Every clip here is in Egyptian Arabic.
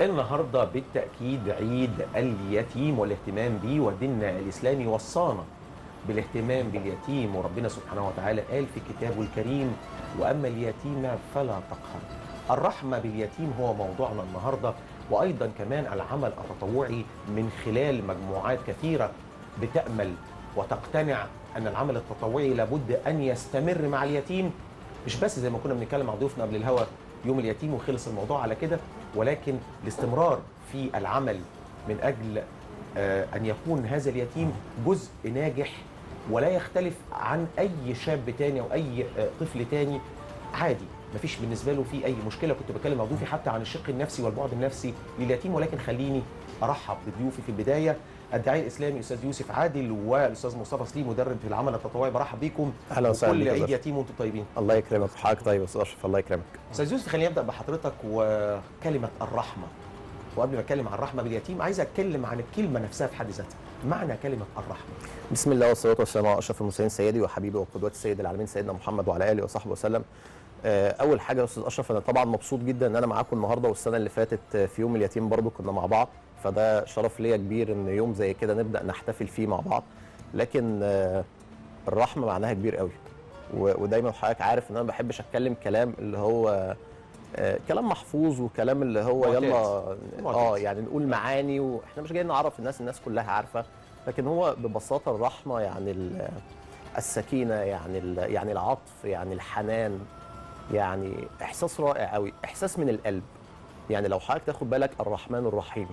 النهارده بالتاكيد عيد اليتيم والاهتمام به وديننا الاسلامي وصانا بالاهتمام باليتيم وربنا سبحانه وتعالى قال في كتابه الكريم واما اليتيم فلا تقهر الرحمه باليتيم هو موضوعنا النهارده وايضا كمان العمل التطوعي من خلال مجموعات كثيره بتامل وتقتنع ان العمل التطوعي لابد ان يستمر مع اليتيم مش بس زي ما كنا بنتكلم مع ضيوفنا قبل الهوا يوم اليتيم وخلص الموضوع على كده ولكن الاستمرار في العمل من اجل آه، ان يكون هذا اليتيم جزء ناجح ولا يختلف عن اي شاب تاني او اي آه، طفل تاني عادي مفيش بالنسبه له في اي مشكله كنت بتكلم مع ضيوفي حتى عن الشق النفسي والبعد النفسي لليتيم ولكن خليني ارحب بضيوفي في البدايه الداعيه الاسلامي الاستاذ يوسف عادل والاستاذ مصطفى سليم مدرب في العمل التطوعي برحب بيكم أهلا وسهلا وكل بيك يا عيد زلمة. يتيم وانتم طيبين الله يكرمك حضرتك طيب يا استاذ اشرف الله يكرمك استاذ يوسف خليني ابدا بحضرتك وكلمه الرحمه وقبل ما اتكلم عن الرحمه باليتيم عايز اتكلم عن الكلمه نفسها في حد ذاتها معنى كلمه الرحمه بسم الله والصلاه والسلام على اشرف المرسلين سيدي وحبيبي وقدوتي سيد العالمين سيدنا محمد وعلى اله وصحبه وسلم آه، اول حاجه يا استاذ اشرف انا طبعا مبسوط جدا ان انا معاكم النهارده والسنه اللي فاتت آه، في يوم اليتيم برضو كنا مع بعض فده شرف ليا كبير ان يوم زي كده نبدا نحتفل فيه مع بعض لكن آه، الرحمه معناها كبير قوي و- ودايما حضرتك عارف ان انا ما بحبش اتكلم كلام اللي هو آه، كلام محفوظ وكلام اللي هو معتاد. يلا اه معتاد. يعني نقول معاني واحنا مش جايين نعرف الناس الناس كلها عارفه لكن هو ببساطه الرحمه يعني ال- السكينه يعني ال- يعني العطف يعني الحنان يعني احساس رائع قوي احساس من القلب يعني لو حضرتك تاخد بالك الرحمن الرحيم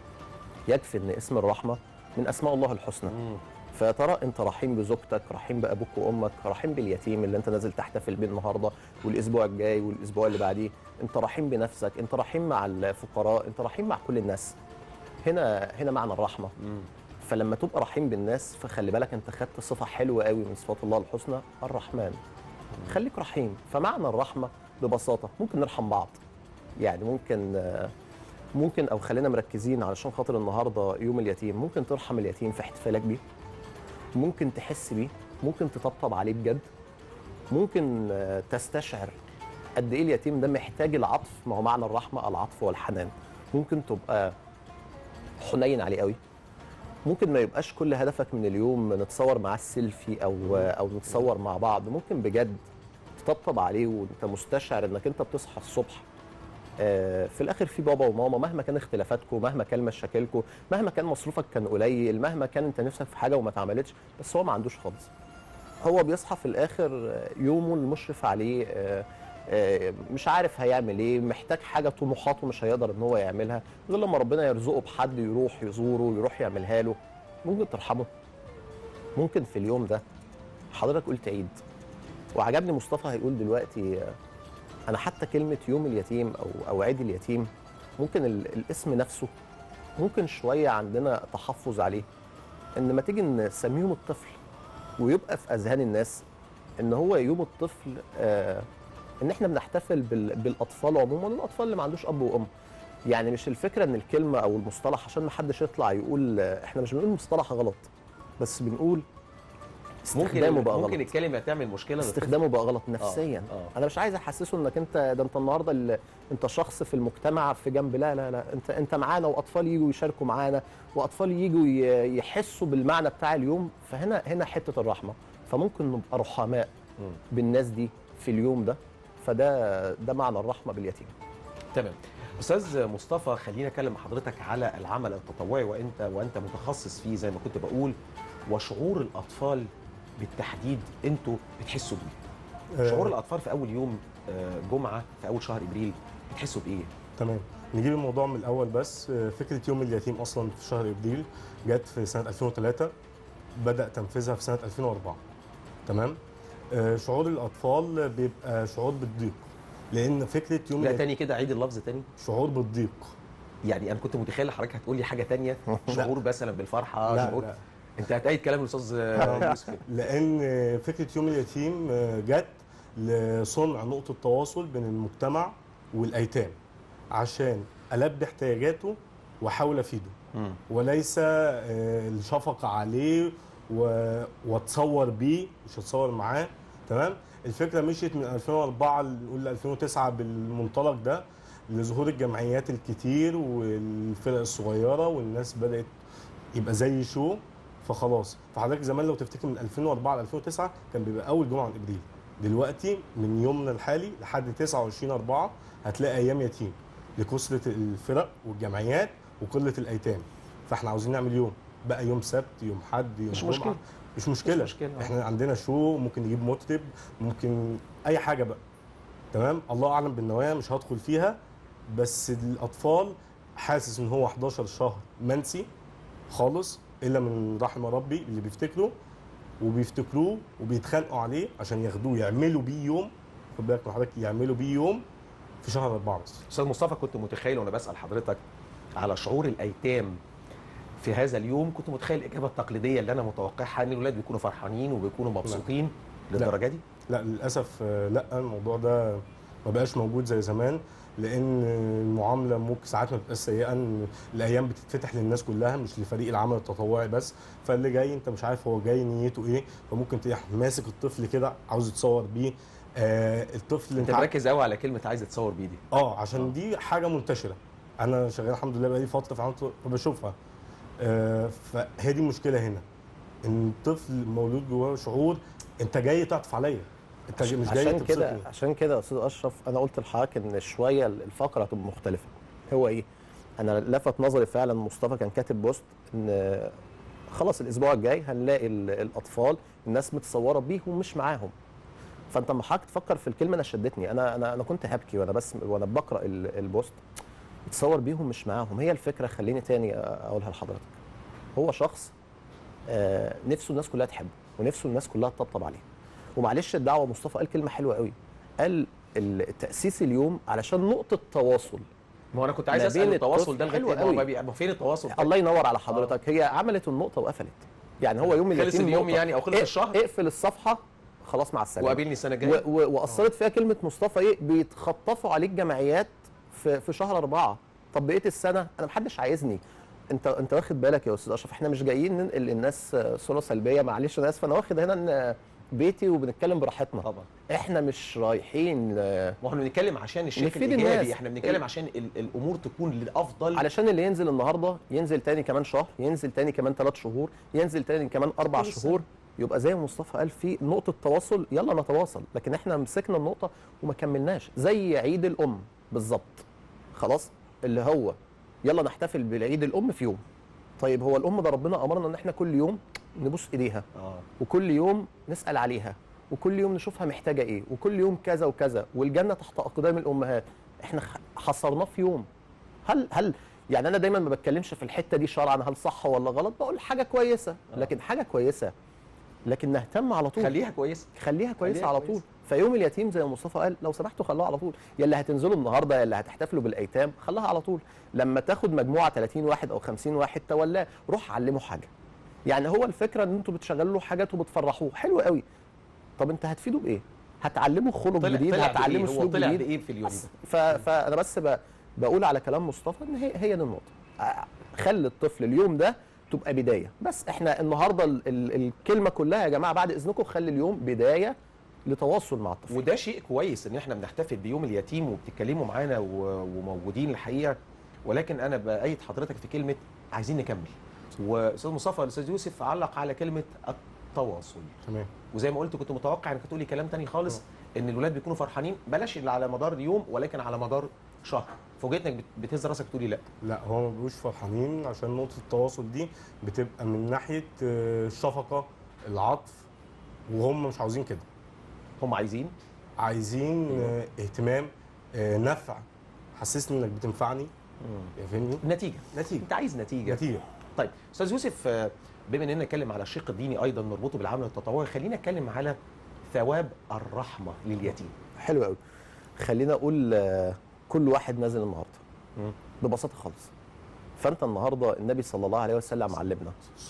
يكفي ان اسم الرحمه من اسماء الله الحسنى فيا ترى انت رحيم بزوجتك رحيم بابوك وامك رحيم باليتيم اللي انت نازل تحتفل بيه النهارده والاسبوع الجاي والاسبوع اللي بعديه انت رحيم بنفسك انت رحيم مع الفقراء انت رحيم مع كل الناس هنا هنا معنى الرحمه فلما تبقى رحيم بالناس فخلي بالك انت خدت صفه حلوه قوي من صفات الله الحسنى الرحمن خليك رحيم فمعنى الرحمه ببساطه ممكن نرحم بعض يعني ممكن آه، ممكن او خلينا مركزين علشان خاطر النهارده يوم اليتيم ممكن ترحم اليتيم في احتفالك بيه ممكن تحس بيه ممكن تطبطب عليه بجد ممكن آه، تستشعر قد ايه اليتيم ده محتاج العطف ما هو معنى الرحمه العطف والحنان ممكن تبقى حنين عليه قوي ممكن ما يبقاش كل هدفك من اليوم نتصور معاه السيلفي او او نتصور مع بعض ممكن بجد تطبطب عليه وانت مستشعر انك انت بتصحى الصبح آه، في الاخر في بابا وماما مهما كان اختلافاتكم مهما كان مشاكلكم مهما كان مصروفك كان قليل مهما كان انت نفسك في حاجه وما اتعملتش بس هو ما عندوش خالص هو بيصحى في الاخر آه، يومه المشرف عليه آه، آه، مش عارف هيعمل ايه محتاج حاجه طموحاته مش هيقدر ان هو يعملها غير لما ربنا يرزقه بحد يروح يزوره يروح يعملها له ممكن ترحمه ممكن في اليوم ده حضرتك قلت عيد وعجبني مصطفى هيقول دلوقتي آه، انا حتى كلمه يوم اليتيم او او عيد اليتيم ممكن ال- الاسم نفسه ممكن شويه عندنا تحفظ عليه ان ما تيجي نسميه يوم الطفل ويبقى في اذهان الناس ان هو يوم الطفل آه ان احنا بنحتفل بال- بالاطفال عموما الاطفال اللي ما عندوش اب وام يعني مش الفكره ان الكلمه او المصطلح عشان ما حدش يطلع يقول آه، احنا مش بنقول مصطلح غلط بس بنقول استخدامه ممكن بقى ممكن غلط الكلمه تعمل مشكله للطفل. استخدامه بقى غلط نفسيا آه. انا مش عايز احسسه انك انت ده انت النهارده ال- انت شخص في المجتمع في جنب لا لا لا انت انت معانا واطفال يجوا يشاركوا معانا واطفال يجوا ي- يحسوا بالمعنى بتاع اليوم فهنا هنا حته الرحمه فممكن نبقى رحماء مم. بالناس دي في اليوم ده فده ده معنى الرحمه باليتيم تمام استاذ مصطفى خليني اكلم مع حضرتك على العمل التطوعي وانت وانت متخصص فيه زي ما كنت بقول وشعور الاطفال بالتحديد انتوا بتحسوا بيه آه، شعور الاطفال في اول يوم آه، جمعه في اول شهر ابريل بتحسوا بايه تمام نجيب الموضوع من الاول بس آه، فكره يوم اليتيم اصلا في شهر ابريل جت في سنه 2003 بدا تنفيذها في سنه 2004 تمام آه، شعور الاطفال بيبقى شعور بالضيق لان فكره يوم لا اليتيم تاني كده عيد اللفظ تاني شعور بالضيق يعني انا كنت متخيل حضرتك هتقول لي حاجه تانية شعور مثلا بالفرحه لا شعور لا انت هتأيد كلام الاستاذ آه، يوسف كده. لان فكره يوم اليتيم آه، جت لصنع نقطه تواصل بين المجتمع والايتام عشان البي احتياجاته واحاول افيده مم. وليس آه، الشفقه عليه و- واتصور بيه مش اتصور معاه تمام الفكره مشيت من 2004 نقول ل 2009 بالمنطلق ده لظهور الجمعيات الكتير والفرق الصغيره والناس بدات يبقى زي شو فخلاص فحضرتك زمان لو تفتكر من 2004 ل 2009 كان بيبقى اول جمعه من ابريل دلوقتي من يومنا الحالي لحد 29 4 هتلاقي ايام يتيم لكثره الفرق والجمعيات وقله الايتام فاحنا عاوزين نعمل يوم بقى يوم سبت يوم حد يوم مش جمعة. مشكلة. مش مشكله, مش مشكلة. احنا عندنا شو ممكن نجيب مطرب ممكن اي حاجه بقى تمام الله اعلم بالنوايا مش هدخل فيها بس الاطفال حاسس ان هو 11 شهر منسي خالص الا من رحم ربي اللي بيفتكروا وبيفتكروه وبيتخانقوا عليه عشان ياخدوه يعملوا بيه يوم خد بالك من حضرتك يعملوا بيه يوم في شهر أربعة بس استاذ مصطفى كنت متخيل وانا بسال حضرتك على شعور الايتام في هذا اليوم كنت متخيل الاجابه التقليديه اللي انا متوقعها ان الولاد بيكونوا فرحانين وبيكونوا مبسوطين للدرجه دي لا للاسف آه، لا الموضوع ده ما بقاش موجود زي زمان لان المعامله ممكن ساعات ما بتبقاش سيئه إن الايام بتتفتح للناس كلها مش لفريق العمل التطوعي بس فاللي جاي انت مش عارف هو جاي نيته ايه فممكن تلاقي ماسك الطفل كده عاوز يتصور بيه آه الطفل انت عارف- مركز قوي على كلمه عايز اتصور بيه دي اه عشان دي حاجه منتشره انا شغال الحمد لله بقالي فتره في عمل فبشوفها آه فهي دي المشكله هنا ان الطفل مولود جواه شعور انت جاي تعطف عليا انت جاي- مش جاي عشان كده تبسطني عشان كده يا استاذ اشرف انا قلت لحضرتك ان شويه الفقره هتبقى مختلفه هو ايه انا لفت نظري فعلا مصطفى كان كاتب بوست ان خلاص الاسبوع الجاي هنلاقي ال- الاطفال الناس متصوره بيهم مش معاهم فانت لما حضرتك تفكر في الكلمه انا شدتني انا انا انا كنت هبكي وانا بس وانا بقرا ال- البوست متصور بيهم مش معاهم هي الفكره خليني تاني اقولها لحضرتك هو شخص آه، نفسه الناس كلها تحبه ونفسه الناس كلها تطبطب عليه ومعلش الدعوه مصطفى قال كلمه حلوه قوي قال ال- تاسيس اليوم علشان نقطه تواصل ما هو انا كنت عايز ما اسال بين التواصل ده الطفل- لغايه حلو إيه؟ ما هو قوي. ما بي- ما فين التواصل الله ينور على حضرتك هي عملت النقطه وقفلت يعني هو يوم خلص اليتيم اليوم نقطة. يعني أو خلص اق- الشهر؟ اقفل الصفحه خلاص مع السلامه وقابلني السنه الجايه و- و- واثرت فيها كلمه مصطفى ايه بيتخطفوا عليك جمعيات في في شهر أربعة طب بقيه السنه انا محدش عايزني انت انت واخد بالك يا استاذ اشرف احنا مش جايين ننقل للناس آه، صوره سلبيه معلش انا اسف انا واخد هنا إن بيتي وبنتكلم براحتنا طبعا احنا مش رايحين آه، ما احنا بنتكلم عشان الشكل نفيد الايجابي الناس. احنا بنتكلم عشان ال- الامور تكون للافضل علشان اللي ينزل النهارده ينزل تاني كمان شهر ينزل تاني كمان ثلاث شهور ينزل تاني كمان اربع كل سنة. شهور يبقى زي ما مصطفى قال في نقطه تواصل يلا نتواصل لكن احنا مسكنا النقطه وما كملناش زي عيد الام بالظبط خلاص اللي هو يلا نحتفل بالعيد الام في يوم طيب هو الام ده ربنا امرنا ان احنا كل يوم نبوس ايديها اه وكل يوم نسال عليها وكل يوم نشوفها محتاجه ايه وكل يوم كذا وكذا والجنه تحت اقدام الامهات احنا خ- حصرناه في يوم هل هل يعني انا دايما ما بتكلمش في الحته دي شرعا هل صح ولا غلط بقول حاجه كويسه لكن حاجه كويسه لكن نهتم على طول خليها كويسه خليها كويسه خليها على كويسة. طول فيوم اليتيم زي ما مصطفى قال لو سمحتوا خلوها على طول يا اللي هتنزلوا النهارده يا اللي هتحتفلوا بالايتام خليها على طول لما تاخد مجموعه 30 واحد او 50 واحد تولاه روح علمه حاجه يعني هو الفكره ان انتوا بتشغلوا له حاجات وبتفرحوه حلو قوي طب انت هتفيده بايه هتعلمه خلق طلع جديد طلع هتعلمه بإيه؟ هو سلوك طلع جديد بايه في اليوم ده ف... فانا بس ب... بقول على كلام مصطفى ان هي هي دي النقطه آه، خلي الطفل اليوم ده تبقى بدايه بس احنا النهارده ال... ال... الكلمه كلها يا جماعه بعد اذنكم خلي اليوم بدايه لتواصل مع الطفل وده شيء كويس ان احنا بنحتفل بيوم اليتيم وبتتكلموا معانا و- وموجودين الحقيقه ولكن انا بايد حضرتك في كلمه عايزين نكمل واستاذ مصطفى الاستاذ يوسف علق على كلمه التواصل تمام وزي ما قلت كنت متوقع انك تقولي كلام تاني خالص ان الولاد بيكونوا فرحانين بلاش اللي على مدار يوم ولكن على مدار شهر فوجئت انك بت- بتهز راسك تقولي لا لا هو ما بيبقوش فرحانين عشان نقطة التواصل دي بتبقى من ناحية آه، الشفقة العطف وهم مش عاوزين كده هم عايزين عايزين آه، اهتمام آه، نفع حسسني انك بتنفعني يا فاهمني نتيجه نتيجه انت عايز نتيجه نتيجة طيب استاذ يوسف آه، بما اننا نتكلم على الشق الديني ايضا نربطه بالعمل التطوعي خلينا نتكلم على ثواب الرحمه لليتيم حلو قوي خلينا اقول آه، كل واحد نازل النهارده مم. ببساطه خالص فانت النهارده النبي صلى الله عليه وسلم علمنا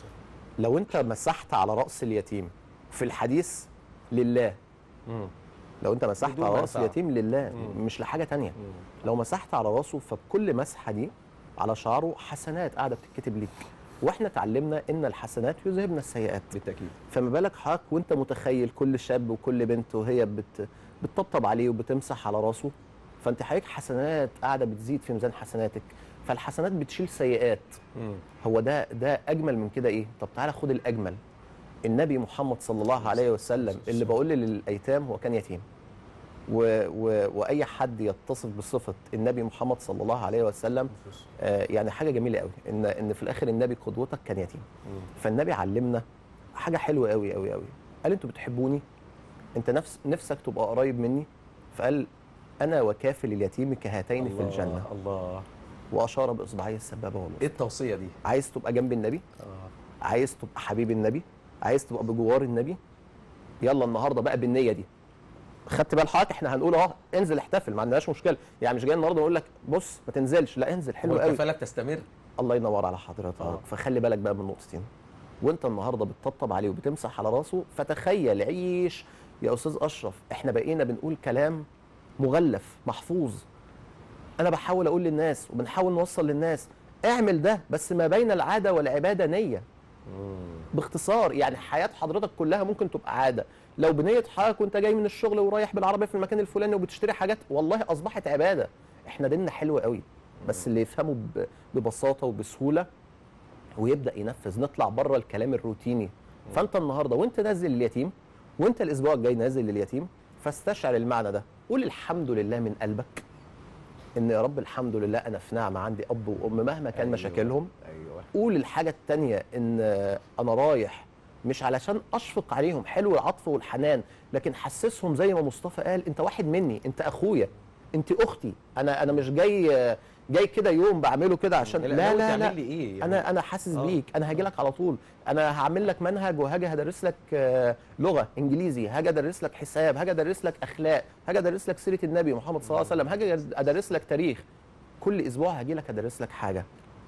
لو انت مسحت على راس اليتيم في الحديث لله مم. لو انت مسحت بدون على راس منفعة. اليتيم لله مم. مش لحاجه تانية مم. لو مسحت على راسه فبكل مسحه دي على شعره حسنات قاعده بتتكتب ليك واحنا اتعلمنا ان الحسنات يذهبن السيئات بالتاكيد فما بالك حضرتك وانت متخيل كل شاب وكل بنت وهي بت بتطبطب عليه وبتمسح على راسه فانت حضرتك حسنات قاعده بتزيد في ميزان حسناتك فالحسنات بتشيل سيئات مم. هو ده ده اجمل من كده ايه طب تعالى خد الاجمل النبي محمد صلى الله عليه وسلم اللي بقول للايتام هو كان يتيم و و واي حد يتصف بصفه النبي محمد صلى الله عليه وسلم آه يعني حاجه جميله قوي ان ان في الاخر النبي قدوتك كان يتيم مم. فالنبي علمنا حاجه حلوه قوي قوي قوي قال انتوا بتحبوني انت نفس نفسك تبقى قريب مني فقال انا وكافل اليتيم كهاتين في الله، الجنه الله واشار باصبعيه السبابه والوسطى ايه التوصيه دي؟ عايز تبقى جنب النبي آه. عايز تبقى حبيب النبي عايز تبقى بجوار النبي يلا النهارده بقى بالنيه دي خدت بال حضرتك احنا هنقول اه انزل احتفل ما عندناش مشكله يعني مش جاي النهارده نقول لك بص ما تنزلش لا انزل حلو قوي والكفاله بتستمر الله ينور على حضرتك آه. فخلي بالك بقى من نقطتين وانت النهارده بتطبطب عليه وبتمسح على راسه فتخيل عيش يا استاذ اشرف احنا بقينا بنقول كلام مغلف محفوظ انا بحاول اقول للناس وبنحاول نوصل للناس اعمل ده بس ما بين العاده والعباده نيه باختصار يعني حياه حضرتك كلها ممكن تبقى عاده لو بنيه حضرتك وانت جاي من الشغل ورايح بالعربيه في المكان الفلاني وبتشتري حاجات والله اصبحت عباده احنا ديننا حلو قوي بس اللي يفهمه ب- ببساطه وبسهوله ويبدا ينفذ نطلع بره الكلام الروتيني فانت النهارده وانت نازل اليتيم وانت الاسبوع الجاي نازل لليتيم فاستشعر المعنى ده قول الحمد لله من قلبك ان يا رب الحمد لله انا في نعمه عندي اب وام مهما كان أيوة. مشاكلهم ايوه قول الحاجة التانية إن أنا رايح مش علشان أشفق عليهم حلو العطف والحنان لكن حسسهم زي ما مصطفى قال أنت واحد مني أنت أخويا أنت أختي أنا أنا مش جاي جاي كده يوم بعمله كده عشان لا ناوي لا تعمل لا لي ايه يعني؟ انا انا حاسس آه. بيك انا هاجي لك على طول انا هعمل لك منهج وهاجي هدرس لك آه، لغه انجليزي هاجي ادرس لك حساب هاجي ادرس لك اخلاق هاجي ادرس لك سيره النبي محمد صلى الله عليه وسلم هاجي ادرس لك تاريخ كل اسبوع هاجي لك ادرس لك حاجه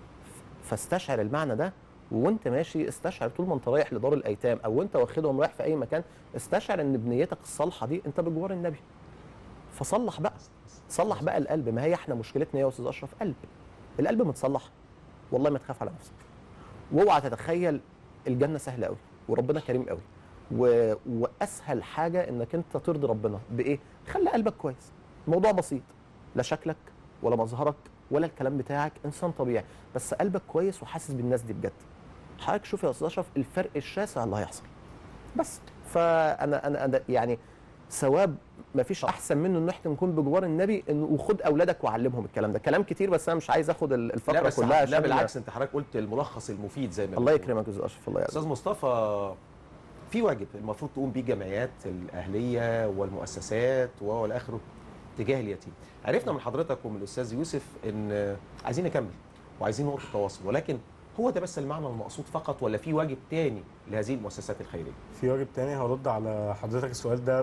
فاستشعر المعنى ده وانت ماشي استشعر طول ما انت رايح لدار الايتام او انت واخدهم رايح في اي مكان استشعر ان بنيتك الصالحه دي انت بجوار النبي فصلح بقى صلح بقى القلب ما هي احنا مشكلتنا ايه يا استاذ اشرف قلب القلب متصلح والله ما تخاف على نفسك واوعى تتخيل الجنه سهله قوي وربنا كريم قوي و... واسهل حاجه انك انت ترضي ربنا بايه خلي قلبك كويس الموضوع بسيط لا شكلك ولا مظهرك ولا الكلام بتاعك انسان طبيعي بس قلبك كويس وحاسس بالناس دي بجد حضرتك شوف يا استاذ اشرف الفرق الشاسع اللي هيحصل بس فانا انا انا يعني ثواب ما فيش احسن منه ان احنا نكون بجوار النبي انه وخد اولادك وعلمهم الكلام ده كلام كتير بس انا مش عايز اخد ال- لا الفقره بس كلها لا عشان بالعكس انت حضرتك قلت الملخص المفيد زي ما الله بنقول. يكرمك يا استاذ اشرف الله يعزك استاذ مصطفى في واجب المفروض تقوم بيه الجمعيات الاهليه والمؤسسات والى اخره تجاه اليتيم عرفنا من حضرتك ومن الاستاذ يوسف ان عايزين نكمل وعايزين نقطه تواصل ولكن هو ده بس المعنى المقصود فقط ولا في واجب تاني لهذه المؤسسات الخيريه في واجب تاني هرد على حضرتك السؤال ده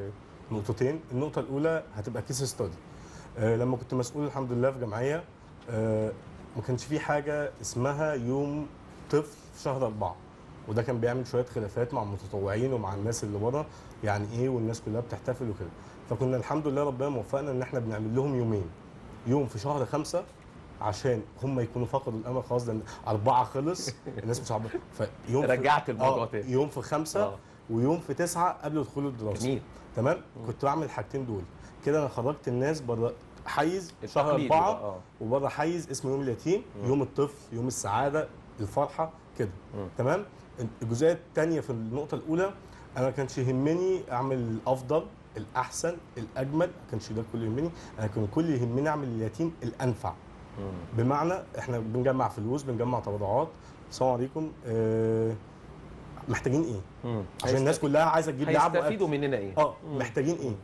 بنقطتين النقطة الأولى هتبقى كيس ستادي آه لما كنت مسؤول الحمد لله في جمعية آه ما كانش في حاجة اسمها يوم طفل في شهر أربعة وده كان بيعمل شوية خلافات مع المتطوعين ومع الناس اللي بره يعني إيه والناس كلها بتحتفل وكده فكنا الحمد لله ربنا موفقنا إن إحنا بنعمل لهم يومين يوم في شهر خمسة عشان هم يكونوا فقدوا الامل خلاص لان اربعه خلص الناس مش عارفه فيوم في- رجعت الموضوع آه، تاني. يوم في خمسه آه. ويوم في تسعه قبل دخول الدراسه جميل تمام كنت بعمل الحاجتين دول كده انا خرجت الناس بره حيز شهر التقليد اربعه بقى، آه. وبره حيز اسمه يوم اليتيم يوم الطفل يوم السعاده الفرحه كده مم. تمام الجزئيه الثانيه في النقطه الاولى انا ما كانش يهمني اعمل الافضل الاحسن الاجمل ما كانش ده كله يهمني انا كان كل اللي يهمني اعمل اليتيم الانفع مم. بمعنى احنا بنجمع فلوس بنجمع تبرعات السلام عليكم اه محتاجين ايه مم. عشان الناس كلها عايزه تجيب لعب وأكل. هيستفيدوا مننا ايه اه محتاجين ايه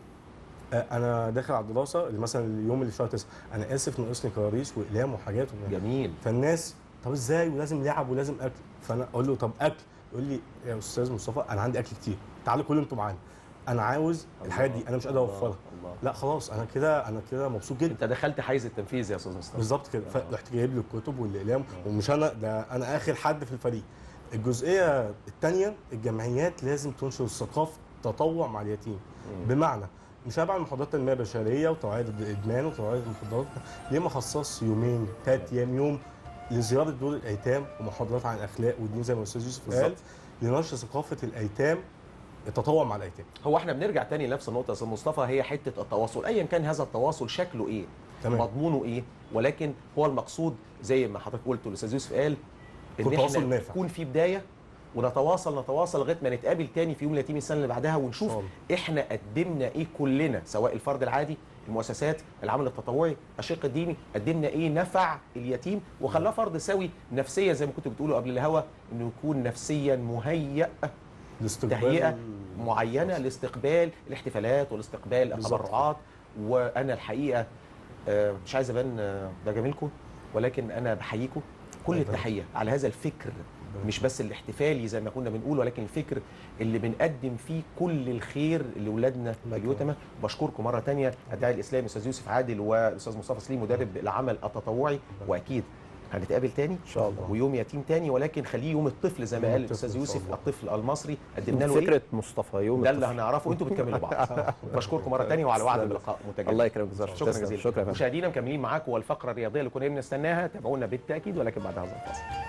آه انا داخل على الدراسه اللي مثلا اليوم اللي في شهر تسعه انا اسف ناقصني كراريس واقلام وحاجات وبتاع. جميل فالناس طب ازاي ولازم لعب ولازم اكل فانا اقول له طب اكل يقول لي يا استاذ مصطفى انا عندي اكل كتير تعالوا كلوا انتوا معانا انا عاوز الحاجات دي انا مش قادر الله، اوفرها الله. لا خلاص انا كده انا كده مبسوط جدا انت دخلت حيز التنفيذ يا استاذ مصطفى بالظبط كده فرحت جايب له الكتب والاقلام ومش انا ده انا اخر حد في الفريق الجزئيه الثانيه الجمعيات لازم تنشر ثقافه تطوع مع اليتيم بمعنى مش هبعمل محاضرات تنميه بشريه وتوعيه ضد الادمان وتوعيه المخدرات ليه ما اخصصش يومين ثلاث ايام يوم لزياره دور الايتام ومحاضرات عن الاخلاق والدين زي ما الاستاذ يوسف قال بالظبط. لنشر ثقافه الايتام التطوع مع الايتام هو احنا بنرجع تاني لنفس النقطه يا استاذ مصطفى هي حته التواصل ايا كان هذا التواصل شكله ايه تمام مضمونه ايه ولكن هو المقصود زي ما حضرتك قلت والاستاذ يوسف قال ان يكون تواصل احنا نافع. يكون في بدايه ونتواصل نتواصل لغايه ما نتقابل تاني في يوم اليتيم السنه اللي بعدها ونشوف شاء الله. احنا قدمنا ايه كلنا سواء الفرد العادي المؤسسات العمل التطوعي الشق الديني قدمنا ايه نفع اليتيم وخلاه فرد سوي نفسيا زي ما كنتوا بتقولوا قبل الهوا انه يكون نفسيا مهيأ الاستقبال تهيئه معينه لاستقبال الاحتفالات والاستقبال بالظبط. التبرعات وانا الحقيقه آه، مش عايز ابان آه، بجاملكم ولكن انا بحييكم كل الله يبارك. التحيه على هذا الفكر مش بس الاحتفالي زي ما كنا بنقول ولكن الفكر اللي بنقدم فيه كل الخير لاولادنا الله يكرمك. اليتامى بشكركم مره تانية الداعي الاسلامي استاذ يوسف عادل والاستاذ مصطفى سليم مدرب العمل التطوعي واكيد هنتقابل تاني ان شاء الله ويوم يتيم تاني ولكن خليه يوم الطفل زي ما يوم قال الطفل الاستاذ إن شاء يوسف الله. الطفل المصري قدمنا له إيه؟ فكره مصطفى يوم ده اللي الطفل. هنعرفه انتوا بتكملوا بعض بشكركم مره ثانيه وعلى وعد تسلم. بلقاء متجدد الله يكرمك شكرا تسلم. جزيلا شكرا يا فندم. مشاهدينا مكملين معاكم والفقره الرياضيه اللي كنا بنستناها تابعونا بالتاكيد ولكن بعد هذا الفاصل